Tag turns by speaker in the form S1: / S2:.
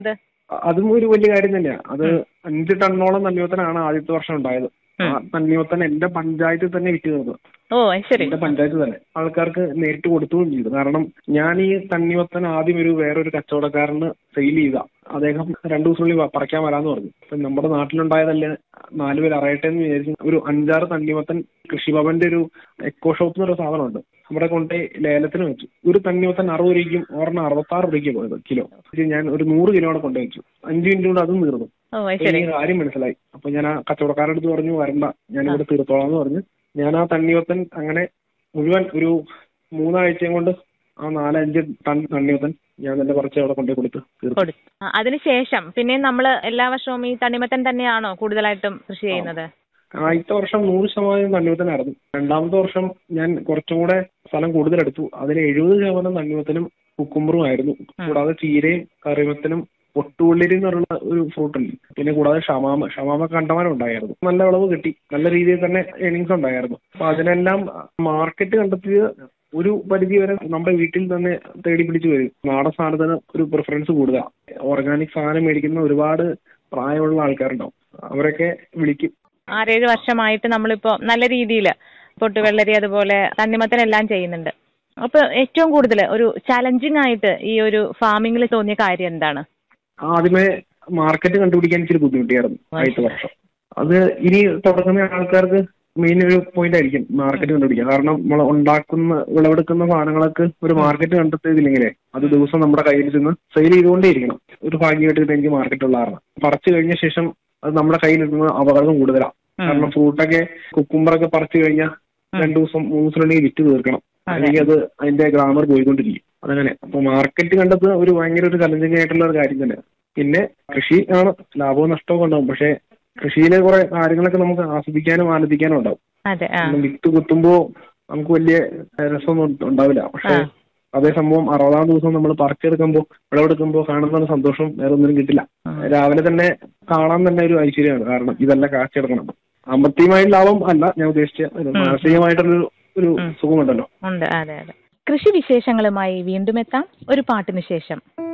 S1: ഇത്
S2: അതും ഒരു വലിയ കാര്യം തന്നെയാണ് അത് അഞ്ച് ടണ്ണോളം തണ്ണിമത്തനാണ് ആദ്യത്തെ വർഷം ഉണ്ടായത് ആ തണ്ണിമത്തൻ എന്റെ പഞ്ചായത്തിൽ തന്നെ വിറ്റ് തീർന്നു
S1: ഓ അത് ശരി
S2: എന്റെ പഞ്ചായത്ത് തന്നെ ആൾക്കാർക്ക് നേരിട്ട് കൊടുക്കുകയും ചെയ്തു കാരണം ഞാൻ ഈ തണ്ണിമത്തൻ ആദ്യം ഒരു വേറൊരു കച്ചവടക്കാരന് സെയിൽ ചെയ്ത അദ്ദേഹം രണ്ടു ദിവസത്തിനുള്ളിൽ വ- പറിക്കാൻ വരാന്ന് പറഞ്ഞു അപ്പൊ നമ്മുടെ നാട്ടിലുണ്ടായതല്ലേ നാലുപേർ അറിയട്ടെ എന്ന് വിചാരിച്ചു ഒരു അഞ്ചാറ് തണ്ണിമത്തൻ കൃഷിഭവന്റെ ഒരു എക്കോ ഷോപ്പ് എന്നൊരു സാധനമുണ്ട് അവിടെ കൊണ്ടുപോയി ലേലത്തിന് വെച്ചു ഒരു തണ്ണിമത്തൻ അറുപത് രൂപയ്ക്കും ഒരെണ്ണം അറുപത്താറ് രൂപയ്ക്ക് പോയത് കിലോ ഇത് ഞാൻ ഒരു നൂറ് കിലോ കൂടെ കൊണ്ടുപോയി വെച്ചു അഞ്ച് മിനിറ്റ് കൊണ്ട് അതും തീർന്നു
S1: ഓ അത്
S2: അപ്പൊ
S1: ശരി
S2: എനിക്ക് കാര്യം മനസ്സിലായി അപ്പൊ ഞാൻ ആ കച്ചവടക്കാരുടെ അടുത്ത് പറഞ്ഞു വരണ്ട ഞാൻ ഇവിടെ തീർത്തോളാം എന്ന് പറഞ്ഞു ഞാൻ ആ തണ്ണിമത്തൻ അങ്ങനെ മുഴുവൻ ഒരു മൂന്നാഴ്ചയും കൊണ്ട് ആ നാലഞ്ച് ടൺ തണ്ണിമത്തൻ ഞാൻ തന്നെ കുറച്ച് അവിടെ കൊണ്ടുപോയി കൊടുത്ത് തീർത്തു
S1: കൊടുത്തു ആ, അതിനുശേഷം പിന്നെ നമ്മൾ എല്ലാ വർഷവും ഈ തണ്ണിമത്തൻ തന്നെയാണോ കൂടുതലായിട്ടും കൃഷി ചെയ്യുന്നത്
S2: ആദ്യത്തെ വർഷം നൂറ് ശതമാനം തണ്ണിമത്തനായിരുന്നു രണ്ടാമത്തെ വർഷം ഞാൻ കുറച്ചും കൂടെ സ്ഥലം കൂടുതലെടുത്തു അതിൽ എഴുപത് ശതമാനം തണ്ണിമത്തനും കുക്കുമ്പറും ആയിരുന്നു കൂടാതെ ചീരയും കറിമത്തനും ഒട്ടുപുള്ളിരി എന്ന് പറയുന്ന ഒരു ഫ്രൂട്ട് ഉണ്ട് പിന്നെ കൂടാതെ ഷമാമ ഷമാമ കണ്ടമാനം ഉണ്ടായിരുന്നു നല്ല വിളവ് കിട്ടി നല്ല രീതിയിൽ തന്നെ ഏണിങ്സ് ഉണ്ടായിരുന്നു അപ്പൊ അതിനെല്ലാം മാർക്കറ്റ് കണ്ടെത്തിയത് ഒരു പരിധി വരെ നമ്മുടെ വീട്ടിൽ തന്നെ തേടി പിടിച്ച് വരും നാടൻ സാധനത്തിന് ഒരു പ്രിഫറൻസ് കൂടുതലാണ് ഓർഗാനിക് സാധനം മേടിക്കുന്ന ഒരുപാട് പ്രായമുള്ള ആൾക്കാരുണ്ടാവും അവരൊക്കെ വിളിക്കും
S1: ആറേഴ് വർഷമായിട്ട് നമ്മളിപ്പോ നല്ല രീതിയിൽ പൊട്ടുവെള്ളരി അതുപോലെ തണ്ണിമത്തനെല്ലാം ചെയ്യുന്നുണ്ട് അപ്പൊ ഏറ്റവും കൂടുതൽ ഒരു ചലഞ്ചിങ് ആയിട്ട് ഈ ഒരു ഫാമിങ്ങിൽ തോന്നിയ കാര്യം എന്താണ്
S2: ആദ്യമേ മാർക്കറ്റ് കണ്ടുപിടിക്കാൻ ഇച്ചിരി ബുദ്ധിമുട്ടിയായിരുന്നു ആദ്യത്തെ വർഷം അത് ഇനി തുടങ്ങുന്ന ആൾക്കാർക്ക് മെയിൻ ഒരു പോയിന്റ് ആയിരിക്കും മാർക്കറ്റ് കണ്ടുപിടിക്കുക കാരണം നമ്മൾ ഉണ്ടാക്കുന്ന വിളവെടുക്കുന്ന സാധനങ്ങൾക്ക് ഒരു മാർക്കറ്റ് കണ്ടെത്തിയതില്ലെങ്കിലേ അത് ദിവസം നമ്മുടെ കയ്യിൽ ചെന്ന് സെയിൽ ചെയ്തുകൊണ്ടേയിരിക്കണം ഒരു ഭാഗ്യമായിട്ട് ഇത് എനിക്ക് മാർക്കറ്റ് ഉള്ള കാരണം പറിച്ചു കഴിഞ്ഞ ശേഷം അത് നമ്മുടെ കയ്യിൽ എത്തുന്ന അപകടം കൂടുതലാണ് കാരണം ഫ്രൂട്ടൊക്കെ കുക്കുംബറൊക്കെ പറിച്ചു കഴിഞ്ഞാൽ രണ്ടു ദിവസം മൂന്ന് ദിവസത്തിനുള്ളിൽ വിറ്റ് തീർക്കണം അല്ലെങ്കിൽ അത് അതിന്റെ ഗ്രാമർ പോയിക്കൊണ്ടിരിക്കും അതങ്ങനെ അപ്പൊ മാർക്കറ്റ് കണ്ടെത്തുക ഒരു ഭയങ്കര ഒരു ചലഞ്ചിങ് ആയിട്ടുള്ള ഒരു കാര്യം തന്നെ പിന്നെ കൃഷി ആണ് ലാഭവും നഷ്ടവും ഉണ്ടാവും പക്ഷെ കൃഷിയിലെ കുറെ കാര്യങ്ങളൊക്കെ നമുക്ക് ആസ്വദിക്കാനും ആനന്ദിക്കാനും ഉണ്ടാവും
S1: അതെ ആ
S2: കാരണം വിത്ത് കുത്തുമ്പോ നമുക്ക് വലിയ രസമൊന്നും ഉണ്ടാവില്ല പക്ഷെ
S1: ആ.
S2: അതേ സംഭവം അറുപതാം ദിവസം നമ്മൾ പറിച്ചെടുക്കുമ്പോൾ വിളവെടുക്കുമ്പോൾ കാണുന്ന ഒരു സന്തോഷം വേറെ ഒന്നിനും കിട്ടില്ല രാവിലെ തന്നെ കാണാൻ തന്നെ ഒരു ഐശ്വര്യമാണ് കാരണം ഇതെല്ലാം കാച്ചെടുക്കണം സാമ്പത്തികമായ ലാഭം അല്ല ഞാൻ ഉദ്ദേശിച്ച ഒരു മാനസികമായിട്ടുള്ളൊരു ഒരു സുഖമുണ്ടല്ലോ
S1: ഉണ്ട് അതെ അതെ കൃഷി വിശേഷങ്ങളുമായി വീണ്ടും എത്താം ഒരു പാട്ടിന് ശേഷം